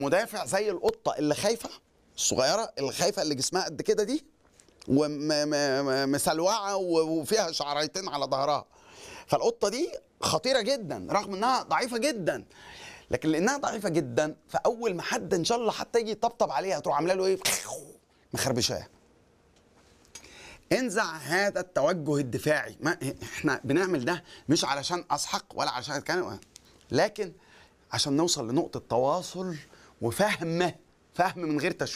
مدافع زي القطه اللي خايفه الصغيره اللي خايفه اللي جسمها قد كده دي ومسلوعه وفيها شعريتين على ظهرها فالقطه دي خطيره جدا رغم انها ضعيفه جدا لكن لانها ضعيفه جدا فاول ما حد ان شاء الله حتى يجي يطبطب عليها تروح عامله له ايه مخربشاه انزع هذا التوجه الدفاعي ما احنا بنعمل ده مش علشان اسحق ولا علشان اتكلم لكن عشان نوصل لنقطه تواصل وفهم فهم من غير تشويه